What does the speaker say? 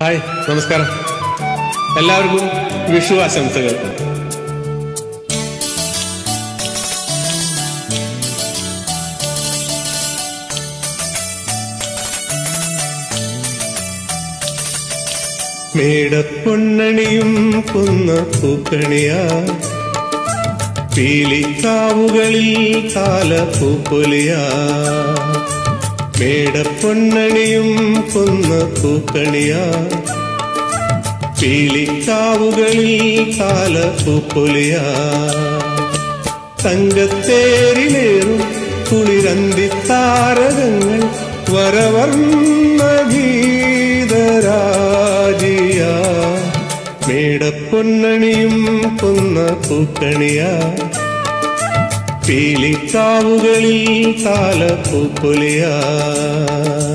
hi നമസ്കാരം എല്ലാവർക്കും വിഷു ആശംസകൾ മേടപ്പൊന്നണിയും കൊന്ന പൂക്കണിയാ പീലിക്കാവുകളിൽ താലപ്പൂപ്പൊലിയാ മേടപ്പൊന്നണിയും കൊന്ന പൂക്കണിയാ പീലിക്കാവുകളിൽ താലപ്പൂപ്പൊലിയാ തങ്കത്തേരിലേറും കുളിരന്തിത്താരകങ്ങൾ വരവർണ്ണ ഗീതരാജിയ മേടപ്പൊന്നണിയും കൊന്ന പൂക്കണിയാ പീലിക്കാവുകളിൽ താലപ്പൂപ്പൊലിയാ